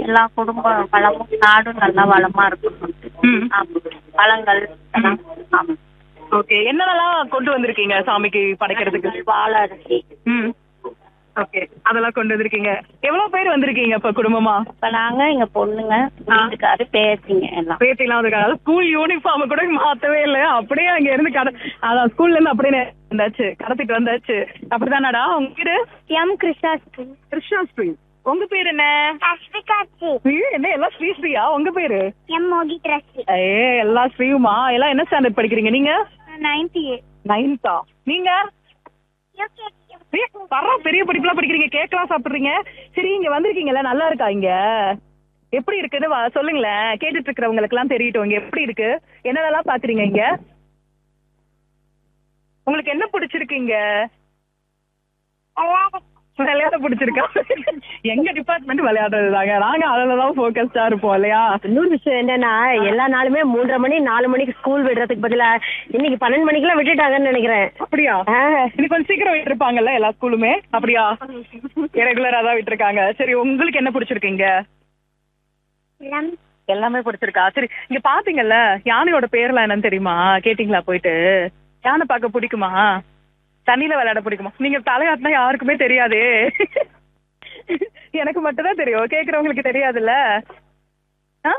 எல்லா குடும்ப வளமும் நாடும் நல்லா வளமா இருக்கணும் ம். ஆமா. பழங்கள் எல்லாம் ஆமா. ஓகே என்னென்னலாம் கொண்டு வந்திருக்கீங்க சாமிக்கு படைக்கிறதுக்கு வாழை அரிசி ம் ஓகே அதெல்லாம் கொண்டு வந்திருக்கீங்க எவ்வளவு பேர் வந்திருக்கீங்க இப்ப குடும்பமா இப்ப நாங்க எங்க பொண்ணுங்க வீட்டுக்காரு பேசிங்க எல்லாம் பேத்திலாம் வந்திருக்காங்க ஸ்கூல் யூனிஃபார்ம் கூட மாத்தவே இல்ல அப்படியே அங்க இருந்து கட அதான் ஸ்கூல்ல இருந்து அப்படியே வந்தாச்சு கடத்திட்டு வந்தாச்சு அப்படிதானடா உங்க பேரு எம் கிருஷ்ணாஸ்ரீ கிருஷ்ணா ஸ்ரீ உங்க பேர் என்ன அஸ்விகாச்சி ஐயோ, என்ன எல்லாம் ஸ்ரீ ஸ்ரீயா உங்க பேரு எம் மோகி ட்ரஸ்டி ஏ எல்லாம் ஸ்ரீயுமா எல்லாம் என்ன ஸ்டாண்டர்ட் படிக்கிறீங்க நீங்க நைன்டி நைன்த்தா நீங்க ஏய், பரவ பெரிய படிப்புலாம் படிக்கிறீங்க கேக்கலாம் சாப்பிடுறீங்க சரி இங்க வந்திருக்கீங்கல்ல நல்லா இருக்கா இங்க எப்படி இருக்குன்னு வா- சொல்லுங்களேன் கேட்டுட்டு இருக்கிறவங்களுக்கு எல்லாம் தெரியட்டும் இங்க எப்படி இருக்கு என்னென்னலாம் பாக்குறீங்க இங்க உங்களுக்கு என்ன பிடிச்சிருக்கு இங்க விளையாட பிடிச்சிருக்கா எங்க டிபார்ட்மெண்ட் விளையாடுறது தாங்க நாங்க அதுலதான் போக்கஸ்டா இருப்போம் இல்லையா இன்னொரு விஷயம் என்னன்னா எல்லா நாளுமே மூன்றரை மணி நாலு மணிக்கு ஸ்கூல் விடுறதுக்கு பதிலா இன்னைக்கு பன்னெண்டு மணிக்கெல்லாம் விட்டுட்டாங்கன்னு நினைக்கிறேன் அப்படியா ஆ. இன்னைக்கு கொஞ்சம் சீக்கிரம் விட்டுருப்பாங்கல்ல எல்லா ஸ்கூலுமே அப்படியா ரெகுலரா தான் விட்டுருக்காங்க சரி உங்களுக்கு என்ன பிடிச்சிருக்கு இங்க எல்லாமே பிடிச்சிருக்கா சரி இங்க பாத்தீங்கல்ல யானையோட பேர்லாம் என்னன்னு தெரியுமா கேட்டீங்களா போயிட்டு யானை பார்க்க பிடிக்குமா தண்ணியில விளையாட பிடிக்குமா நீங்க தலையாட்டினா யாருக்குமே தெரியாதே எனக்கு மட்டும் தான் தெரியும் கேக்குறவங்களுக்கு தெரியாதுல்ல ஆ?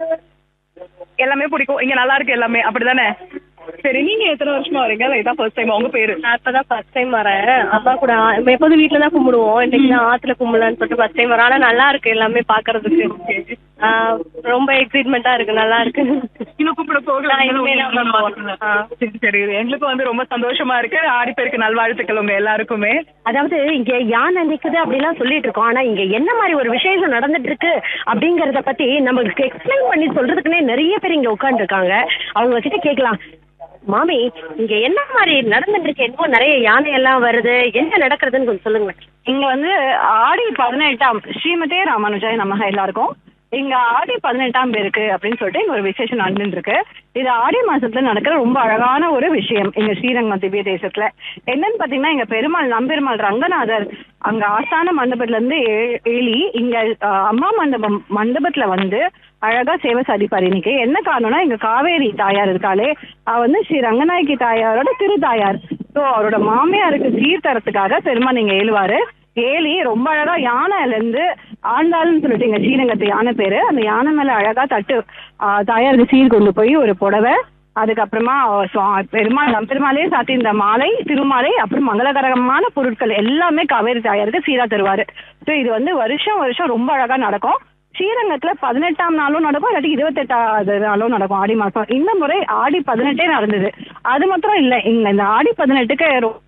எல்லாமே பிடிக்கும் இங்க நல்லா இருக்கு எல்லாமே அப்படிதானே சரி நீங்க எத்தனை வருஷமா வரீங்க இல்ல இதான் ஃபர்ஸ்ட் டைம் உங்க பேரு நான் இப்பதான் ஃபர்ஸ்ட் டைம் வரேன் அம்மா கூட ஆ- எப்போதும் வீட்டுல தான் கும்பிடுவோம் இன்னைக்கு தான் ஆத்துல கும்பிடலான்னு சொல்லிட்டு ஃபர்ஸ்ட் டைம் வரேன் ஆனா நல்லா இருக்கு எல்லாமே பாக்குறதுக்கு ஆ, ரொம்ப எக்ஸைட்மெண்டா இருக்கு நல்லா இருக்கு இன்னும் கூப்பிட போகலாம் நான் இனிமேல் தான் போகணும். ஆ. சரி சரி எங்களுக்கும் வந்து ரொம்ப சந்தோஷமா இருக்கு ஆடி பேருக்கு நல்வாழ்த்துக்கள் உங்க எல்லாருக்குமே அதாவது இங்க யானை நிக்குது அப்படிலாம் சொல்லிட்டு இருக்கோம் ஆனா இங்க என்ன மாதிரி ஒரு விசேஷம் நடந்துட்டு இருக்கு அப்படிங்கறத பத்தி நமக்கு எக்ஸ்பிளைன் பண்ணி சொல்றதுக்குன்னே நிறைய பேர் இங்க உட்கார்ந்து இருக்காங்க அவங்க கிட்ட கேட்கலாம் மாமி இங்க என்ன மாதிரி நடந்துட்டு இருக்கு என்னமோ நிறைய யானை எல்லாம் வருது என்ன நடக்கிறதுன்னு கொஞ்சம் சொல்லுங்க இங்க வந்து ஆடி பதினெட்டாம் ஸ்ரீமதே ராமானுஜாய் நமக எல்லாருக்கும் இங்க ஆடி பதினெட்டாம் பேருக்கு அப்படின்னு சொல்லிட்டு இங்க ஒரு விசேஷம் நடந்துட்டு இருக்கு இது ஆடி மாசத்துல நடக்கிற ரொம்ப அழகான ஒரு விஷயம் எங்க ஸ்ரீரங்கம் திவ்ய தேசத்துல என்னன்னு பாத்தீங்கன்னா எங்க பெருமாள் நம்பெருமாள் ரங்கநாதர் அங்க ஆஸ்தான மண்டபத்துல இருந்து ஏ- ஏழி இங்க அஹ், அம்மா மண்டபம் மண்டபத்துல வந்து அழகா சேவை சாதிப்பார் இன்னைக்கு என்ன காரணம்னா எங்க காவேரி தாயார் இருக்காளே அவ வந்து ஸ்ரீ ரங்கநாயகி தாயாரோட திரு தாயார் ஸோ அவரோட மாமியாருக்கு சீர் தரத்துக்காக பெருமாள் இங்க ஏழுவாரு ஏலி ரொம்ப அழகா யானைல இருந்து ஆண்டாள்னு சொல்லிட்டு எங்க ஸ்ரீரங்கத்து யானை பேரு அந்த யானை மேல அழகா தட்டு ஆ, தாயாருக்கு சீர் கொண்டு போய் ஒரு புடவை அதுக்கப்புறமா சுவா- பெருமாள் நம் பெருமாளே சாத்தி இந்த மாலை திருமாலை அப்புறம் மங்களகரமான பொருட்கள் எல்லாமே காவேரி தாயாருக்கு சீரா தருவாரு ஸோ இது வந்து வருஷம் வருஷம் ரொம்ப அழகா நடக்கும் ஸ்ரீரங்கத்துல பதினெட்டாம் நாளும் நடக்கும் இல்லாட்டி இருபத்தெட்டாவது நாளும் நடக்கும் ஆடி மாசம் இந்த முறை ஆடி பதினெட்டே நடந்தது அது மாத்திரம் இல்ல இங்க இந்த ஆடி பதினெட்டுக்கு ரொ-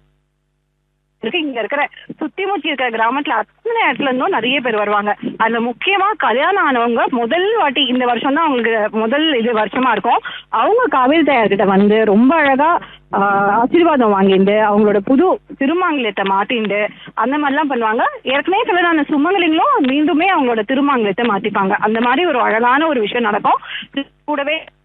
இருக்கு இங்க இருக்கிற சுத்தி முத்தி இருக்கிற கிராமத்துல அத்தனை இடத்துல இருந்தும் நிறைய பேர் வருவாங்க அதுல முக்கியமா கல்யாணம் ஆனவங்க முதல் வாட்டி இந்த வருஷம் தான் அவங்களுக்கு முதல் இது வருஷமா இருக்கும் அவங்க காவேரி தாயார்கிட்ட வந்து ரொம்ப அழகா ஆஹ், ஆசீர்வாதம் வாங்கிட்டு அவங்களோட புது திருமாங்கலத்தை மாட்டிண்டு அந்த மாதிரிலாம் பண்ணுவாங்க ஏற்கனவே கல்யாணம் ஆன சுமங்கலிங்களும் மீண்டுமே அவங்களோட திருமாங்கலத்தை மாத்திப்பாங்க அந்த மாதிரி ஒரு அழகான ஒரு விஷயம் நடக்கும் கூடவே